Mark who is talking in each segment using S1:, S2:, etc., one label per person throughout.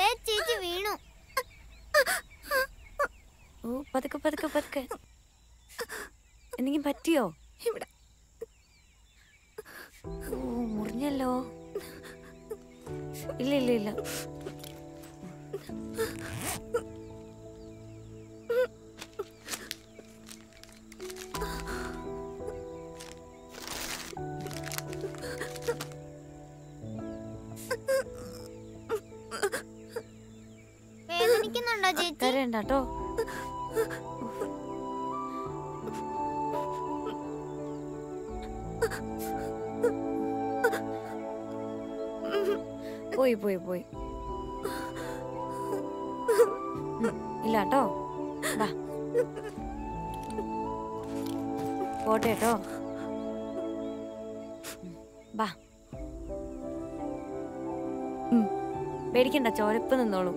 S1: ദേ ചേച്ചി വീണു
S2: ഓ പതുക്കെ പതുക്കെ പതുക്കെ എന്തെങ്കിലും പറ്റിയോ
S3: ഇവിടെ
S2: ഓ മുറിഞ്ഞല്ലോ ഇല്ല ഇല്ല ഇല്ല
S1: വേദനിക്കുന്നുണ്ടോ ചേച്ചി
S2: കരയണ്ട കേട്ടോ പോയി പോയി പോയി ഉം, ഇല്ല കേട്ടോ വാ പോട്ടെ കേട്ടോ ഉം, വാ ഉം, പേടിക്കണ്ട ചോരപ്പ് നിന്നോളൂ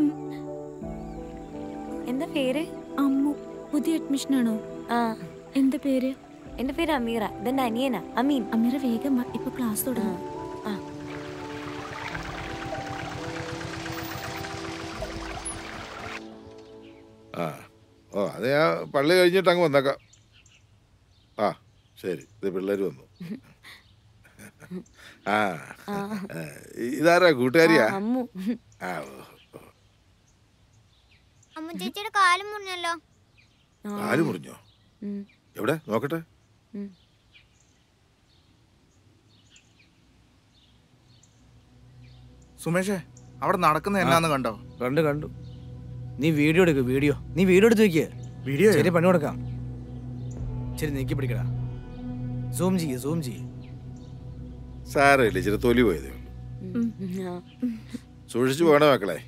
S2: എന്താ പേര്
S3: അമ്മു പുതിയ അഡ്മിഷൻ ആണോ
S2: ആ
S3: എന്താ പേര്
S2: എന്റെ പേര് അമീറ ഇതെന്റെ അനിയനാ അമീൻ
S3: അമീറ വേഗം വാ, ഇപ്പൊ ക്ലാസ് തുടങ്ങും
S2: ആ
S4: ആ ഓ അത് ഞാൻ പള്ളി കഴിഞ്ഞിട്ട് അങ്ങ് വന്നേക്കാം ആ ശരി ഇത് പിള്ളേർ വന്നു ആ ഏ, ഇതാരാ കൂട്ടുകാരിയാ
S2: ആ, അമ്മു
S4: ആ ഓ, ഓ.
S1: അമ്മ ചേച്ചിയുടെ കാലും മുറിഞ്ഞല്ലോ
S2: ആ,
S4: കാല് മുറിഞ്ഞോ
S2: ഉം,
S4: എവിടെ നോക്കട്ടെ
S2: ഉം.
S5: സുമേഷേ അവിടെ നടക്കുന്ന എന്നാന്ന് കണ്ടോ
S6: കണ്ടു കണ്ടു നീ വീഡിയോ എടുക്ക് വീഡിയോ നീ വീഡിയോ എടുത്ത് വെക്ക്
S5: വീഡിയോ
S6: ശരി പണി കൊടുക്കാം ശരി നീക്കി പിടിക്കടാ സൂം ചെയ്യ് സൂം ചെയ്യ്
S4: സാരമില്ല ഇച്ചിരി തൊലി പോയതേ ഉള്ളൂ
S2: ഉം, ആ.
S4: സൂക്ഷിച്ചു പോകണേ മക്കളെ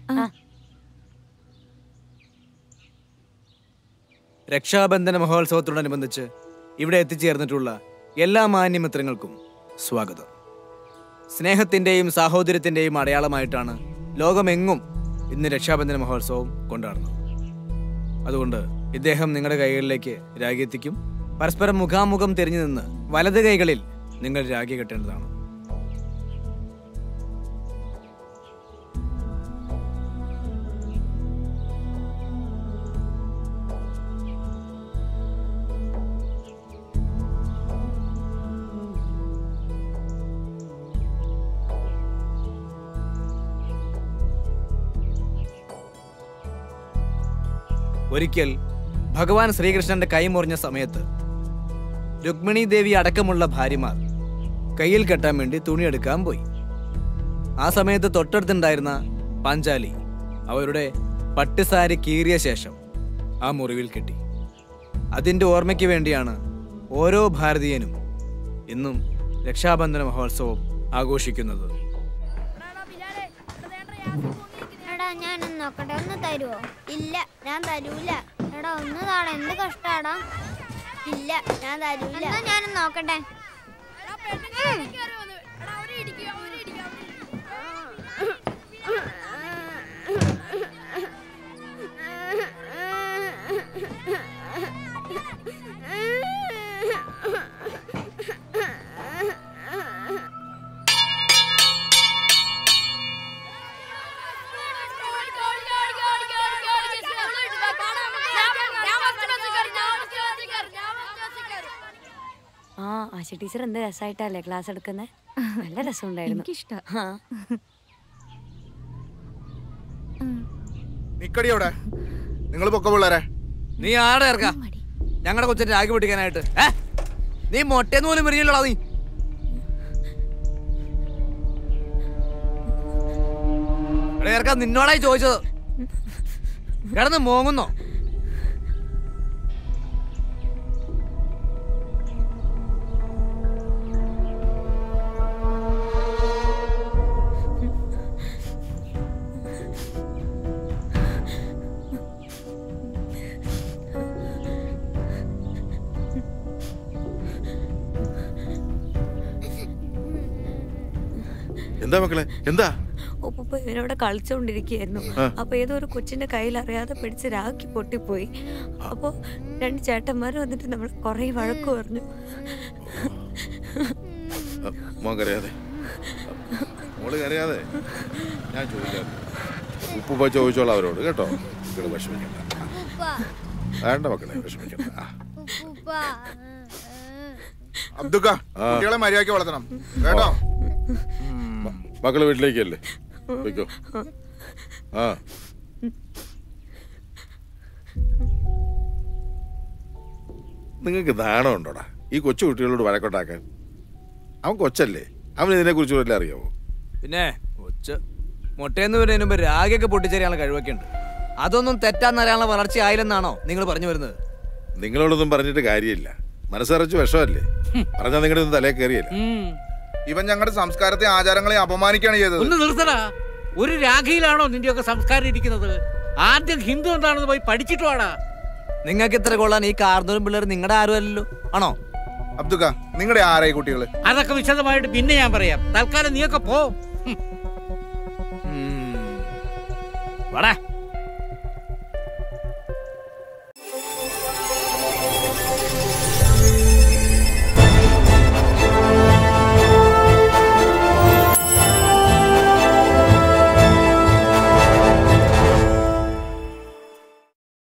S6: രക്ഷാബന്ധന മഹോത്സവത്തോടനുബന്ധിച്ച് ഇവിടെ എത്തിച്ചേർന്നിട്ടുള്ള എല്ലാ മാന്യമിത്രങ്ങൾക്കും സ്വാഗതം സ്നേഹത്തിൻ്റെയും സാഹോദര്യത്തിൻ്റെയും അടയാളമായിട്ടാണ് ലോകമെങ്ങും ഇന്ന് രക്ഷാബന്ധന മഹോത്സവം കൊണ്ടാടുന്നത് അതുകൊണ്ട് ഇദ്ദേഹം നിങ്ങളുടെ കൈകളിലേക്ക് രാഗി എത്തിക്കും പരസ്പരം മുഖാമുഖം തിരിഞ്ഞു നിന്ന് വലത് കൈകളിൽ നിങ്ങൾ രാഗി കെട്ടേണ്ടതാണ് ഒരിക്കൽ ഭഗവാൻ ശ്രീകൃഷ്ണന്റെ കൈ മുറിഞ്ഞ സമയത്ത് രുക്മിണി ദേവി അടക്കമുള്ള ഭാര്യമാർ കയ്യിൽ കെട്ടാൻ വേണ്ടി തുണിയെടുക്കാൻ പോയി ആ സമയത്ത് തൊട്ടടുത്തുണ്ടായിരുന്ന പാഞ്ചാലി അവരുടെ പട്ടുസാരി കീറിയ ശേഷം ആ മുറിവിൽ കെട്ടി അതിന്റെ ഓർമ്മയ്ക്ക് വേണ്ടിയാണ് ഓരോ ഭാരതീയനും ഇന്നും രക്ഷാബന്ധന മഹോത്സവം ആഘോഷിക്കുന്നത്
S1: എടാ ഞാനൊന്ന് നോക്കട്ടെ ഒന്ന് തരുവോ ഇല്ല ഞാൻ തരൂല എടാ ഒന്ന് താടാ എന്ത് കഷ്ടാടാ ഇല്ല ഞാൻ തരൂല എന്നാ ഞാനൊന്ന് നോക്കട്ടെ
S2: ആ ആശ ടീച്ചർ എന്ത് രസമായിട്ടല്ലേ ക്ലാസ് എടുക്കുന്നത് നല്ല രസമുണ്ടായിരുന്നു
S3: എനിക്കിഷ്ടാ
S2: ആ
S5: നിക്കടി അവിടെ നിങ്ങൾ പൊക്ക പിള്ളേരെ
S6: നീ ആടെ ഇറക്കാം ഞങ്ങളുടെ കൊച്ചിനെ രാഗി പൊട്ടിക്കാനായിട്ട് ഏ നീ മൊട്ടേന്ന് പോലും വരികയില്ലടാ നീ എടാ ഇറക്കാൻ നിന്നോടായി ചോദിച്ചത് കിടന്ന് മോങ്ങുന്നോ
S4: എന്താ മക്കളെ എന്താ
S2: ഒപ്പ ഇവനവിടെ കളിച്ചോണ്ടിരിക്കുകയായിരുന്നു അപ്പൊ ഏതോ ഒരു കൊച്ചിന്റെ കയ്യിൽ അറിയാതെ പിടിച്ച് രാഖി പൊട്ടിപ്പോയി അപ്പൊ രണ്ട് ചേട്ടന്മാർ വന്നിട്ട് നമ്മൾ കൊറേ വഴക്ക് പറഞ്ഞു
S4: മോൻ കരയാതെ മോള് കരയാതെ ഞാൻ ചോദിക്കാം ഉപ്പുപ്പ ചോദിച്ചോളാം അവരോട് കേട്ടോ നിങ്ങൾ വിഷമിക്കണ്ട
S1: ഉപ്പ
S4: വേണ്ട മക്കളെ വിഷമിക്കണ്ട ആ.
S1: ഉപ്പ
S5: അബ്ദുക്ക കുട്ടികളെ മര്യാദയ്ക്ക് വളർത്തണം കേട്ടോ
S4: മക്കള് വീട്ടിലേക്കല്ലേ പോയിക്കോ ആ നിങ്ങൾക്ക് നാണം ഉണ്ടോടാ ഈ കൊച്ചു കുട്ടികളോട് വഴക്കൊട്ടാക്കാൻ അവൻ കൊച്ചല്ലേ അവൻ ഇതിനെ കുറിച്ച് വല്ല അറിയാവോ
S6: പിന്നെ കൊച്ച് മുട്ടയെന്ന് വരുന്നതിന് മുമ്പ് രാഗയൊക്കെ പൊട്ടിച്ചേരാനുള്ള കഴിവൊക്കെ ഉണ്ട് അതൊന്നും തെറ്റാന്നറിയാനുള്ള വളർച്ച ആയില്ലെന്നാണോ നിങ്ങൾ പറഞ്ഞു വരുന്നത്
S4: നിങ്ങളോടൊന്നും പറഞ്ഞിട്ട് കാര്യമില്ല മനസ്സറച്ച് വിഷമല്ലേ പറഞ്ഞാൽ നിങ്ങളുടെ ഒന്നും തലേ കയറിയല്ല
S7: ഉം.
S5: ഇവൻ ഞങ്ങളുടെ സംസ്കാരത്തെ ആചാരങ്ങളെ അപമാനിക്കുകയാണ് ചെയ്തത്
S7: ഒന്ന് നിർത്തടാ ഒരു രാഖയിലാണോ നിന്റെയൊക്കെ സംസ്കാരം ഇരിക്കുന്നത് ആദ്യം ഹിന്ദു എന്താണെന്ന് പോയി പഠിച്ചിട്ട് വാടാ
S6: നിങ്ങൾക്ക് ഇത്ര കൊള്ളാൻ ഈ കാർന്നൂരും പിള്ളേർ നിങ്ങളുടെ ആരും അല്ലല്ലോ ആണോ
S5: അബ്ദുക്ക നിങ്ങളുടെ ആരായി കുട്ടികള്
S7: അതൊക്കെ വിശദമായിട്ട് പിന്നെ ഞാൻ പറയാം തൽക്കാലം നീയൊക്കെ പോ
S6: ഉം. വാടാ